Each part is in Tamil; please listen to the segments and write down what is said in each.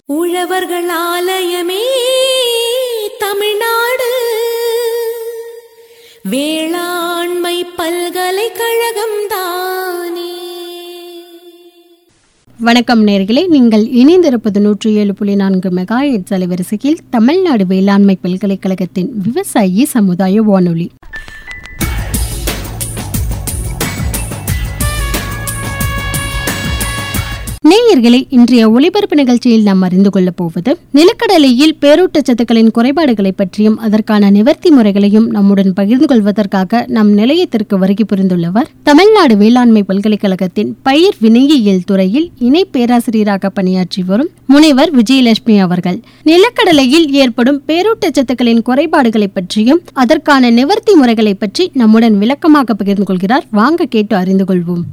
உழவர்கள் ஆலயமே தமிழ்நாடு வேளாண்மை பல்கலைக்கழகம் தானே வணக்கம் நேர்களே நீங்கள் இணைந்திருப்பது நூற்றி ஏழு புள்ளி நான்கு மெகா எட்ஸ் அலைவரிசையில் தமிழ்நாடு வேளாண்மை பல்கலைக்கழகத்தின் விவசாயி சமுதாய வானொலி நேயர்களே இன்றைய ஒளிபரப்பு நிகழ்ச்சியில் நாம் அறிந்து கொள்ளப் போவது நிலக்கடலையில் பேரூட்டச்சத்துக்களின் குறைபாடுகளை பற்றியும் அதற்கான நிவர்த்தி முறைகளையும் நம்முடன் பகிர்ந்து கொள்வதற்காக நம் நிலையத்திற்கு வருகை புரிந்துள்ளவர் தமிழ்நாடு வேளாண்மை பல்கலைக்கழகத்தின் பயிர் வினையியல் துறையில் இணை பேராசிரியராக பணியாற்றி வரும் முனைவர் விஜயலட்சுமி அவர்கள் நிலக்கடலையில் ஏற்படும் பேரூட்டச்சத்துக்களின் குறைபாடுகளை பற்றியும் அதற்கான நிவர்த்தி முறைகளை பற்றி நம்முடன் விளக்கமாக பகிர்ந்து கொள்கிறார் வாங்க கேட்டு அறிந்து கொள்வோம்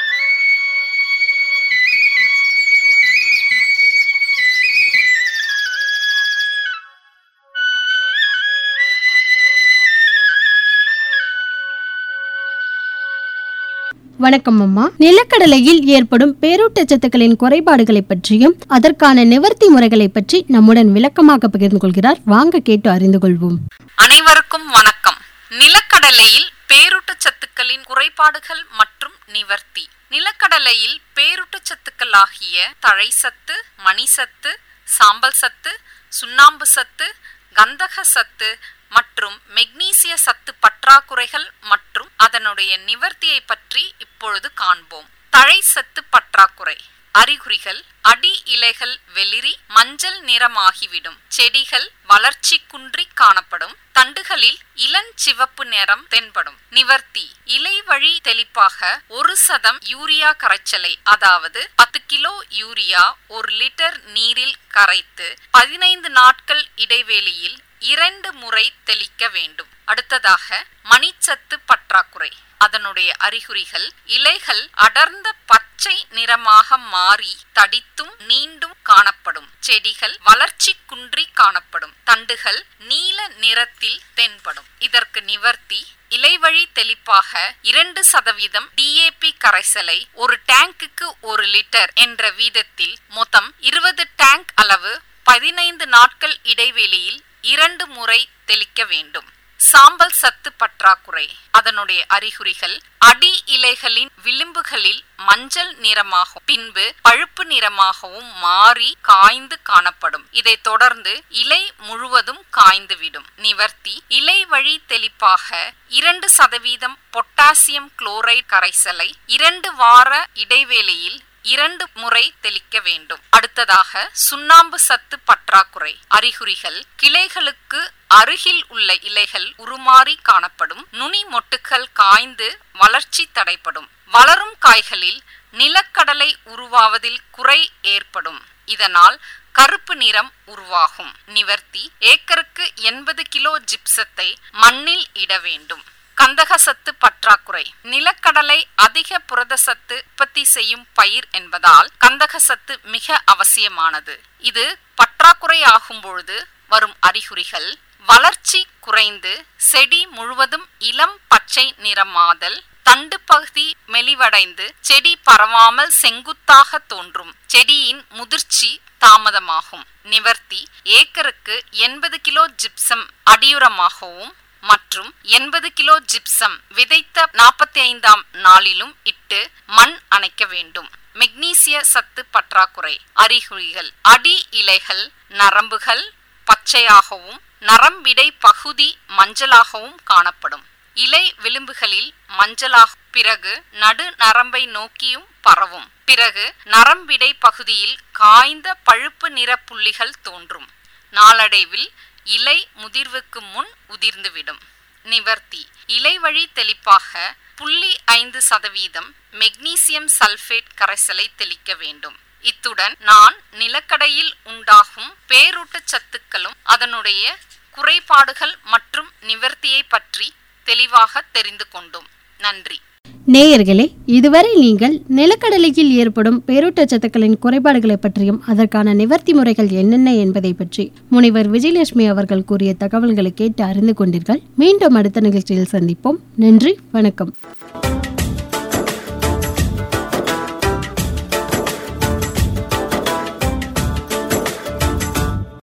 வணக்கம் அம்மா நிலக்கடலையில் ஏற்படும் பேரூட்டச்சத்துக்களின் குறைபாடுகளை பற்றியும் அதற்கான நிவர்த்தி முறைகளை பற்றி நம்முடன் விளக்கமாக பகிர்ந்து கொள்கிறார் வாங்க கேட்டு அறிந்து கொள்வோம் அனைவருக்கும் வணக்கம் நிலக்கடலையில் பேரூட்டச்சத்துக்களின் குறைபாடுகள் மற்றும் நிவர்த்தி நிலக்கடலையில் பேரூட்டச்சத்துக்களாகிய தழைசத்து மணிசத்து சாம்பல் சத்து சுண்ணாம்பு சத்து கந்தக சத்து மற்றும் மெக்னீசிய சத்து பற்றாக்குறைகள் மற்றும் அதனுடைய நிவர்த்தியை பற்றி இப்பொழுது காண்போம் தழைசத்து பற்றாக்குறை அறிகுறிகள் அடி இலைகள் வெளிரி மஞ்சள் நிறமாகிவிடும் செடிகள் வளர்ச்சி குன்றி காணப்படும் தண்டுகளில் இளஞ்சிவப்பு நிறம் தென்படும் நிவர்த்தி இலை வழி தெளிப்பாக ஒரு சதம் யூரியா கரைச்சலை அதாவது பத்து கிலோ யூரியா ஒரு லிட்டர் நீரில் கரைத்து பதினைந்து நாட்கள் இடைவெளியில் இரண்டு முறை தெளிக்க வேண்டும் அடுத்ததாக மணிச்சத்து பற்றாக்குறை அதனுடைய அறிகுறிகள் இலைகள் அடர்ந்த பச்சை நிறமாக மாறி தடித்தும் நீண்டும் காணப்படும் செடிகள் வளர்ச்சி குன்றி காணப்படும் தண்டுகள் நீல நிறத்தில் தென்படும் இதற்கு நிவர்த்தி இலைவழி தெளிப்பாக இரண்டு சதவீதம் டிஏபி கரைசலை ஒரு டேங்குக்கு ஒரு லிட்டர் என்ற வீதத்தில் மொத்தம் இருபது டேங்க் அளவு பதினைந்து நாட்கள் இடைவெளியில் இரண்டு முறை தெளிக்க வேண்டும் சாம்பல் சத்து பற்றாக்குறை அதனுடைய அறிகுறிகள் அடி இலைகளின் விளிம்புகளில் மஞ்சள் நிறமாகவும் பின்பு பழுப்பு நிறமாகவும் மாறி காய்ந்து காணப்படும் இதை தொடர்ந்து இலை முழுவதும் காய்ந்துவிடும் நிவர்த்தி இலை வழி தெளிப்பாக இரண்டு சதவீதம் பொட்டாசியம் குளோரைட் கரைசலை இரண்டு வார இடைவேளையில் இரண்டு முறை தெளிக்க வேண்டும் அடுத்ததாக சுண்ணாம்பு சத்து பற்றாக்குறை அறிகுறிகள் கிளைகளுக்கு அருகில் உள்ள இலைகள் உருமாறி காணப்படும் நுனி மொட்டுக்கள் காய்ந்து வளர்ச்சி தடைப்படும் வளரும் காய்களில் நிலக்கடலை உருவாவதில் குறை ஏற்படும் இதனால் கருப்பு நிறம் உருவாகும் நிவர்த்தி ஏக்கருக்கு எண்பது கிலோ ஜிப்சத்தை மண்ணில் இட வேண்டும் கந்தகசத்து பற்றாக்குறை நிலக்கடலை அதிக புரதசத்து உற்பத்தி செய்யும் பயிர் என்பதால் கந்தகசத்து மிக அவசியமானது இது பற்றாக்குறை ஆகும் பொழுது வரும் அறிகுறிகள் வளர்ச்சி குறைந்து செடி முழுவதும் இளம் பச்சை நிறமாதல் தண்டு பகுதி மெலிவடைந்து செடி பரவாமல் செங்குத்தாக தோன்றும் செடியின் முதிர்ச்சி தாமதமாகும் நிவர்த்தி ஏக்கருக்கு எண்பது கிலோ ஜிப்சம் அடியுரமாகவும் மற்றும் எண்பது கிலோ ஜிப்சம் விதைத்த நாற்பத்தி ஐந்தாம் நாளிலும் இட்டு மண் அணைக்க வேண்டும் மெக்னீசிய சத்து பற்றாக்குறை அறிகுறிகள் அடி இலைகள் நரம்புகள் பச்சையாகவும் நரம்பிடை பகுதி மஞ்சளாகவும் காணப்படும் இலை விளிம்புகளில் மஞ்சளாக பிறகு நடு நரம்பை நோக்கியும் பரவும் பிறகு நரம்பிடை பகுதியில் காய்ந்த பழுப்பு நிற புள்ளிகள் தோன்றும் நாளடைவில் இலை முதிர்வுக்கு முன் உதிர்ந்துவிடும் நிவர்த்தி இலை வழி தெளிப்பாக புள்ளி ஐந்து சதவீதம் மெக்னீசியம் சல்பேட் கரைசலை தெளிக்க வேண்டும் இத்துடன் நான் நிலக்கடையில் உண்டாகும் பேரூட்டச் சத்துக்களும் அதனுடைய குறைபாடுகள் மற்றும் நிவர்த்தியை பற்றி தெளிவாக தெரிந்து கொண்டோம் நன்றி நேயர்களே இதுவரை நீங்கள் நிலக்கடலையில் ஏற்படும் பேரூட்டச்சத்துக்களின் குறைபாடுகளை பற்றியும் அதற்கான நிவர்த்தி முறைகள் என்னென்ன என்பதை பற்றி முனைவர் விஜயலட்சுமி அவர்கள் கூறிய தகவல்களை கேட்டு அறிந்து கொண்டீர்கள் மீண்டும் அடுத்த நிகழ்ச்சியில் சந்திப்போம் நன்றி வணக்கம்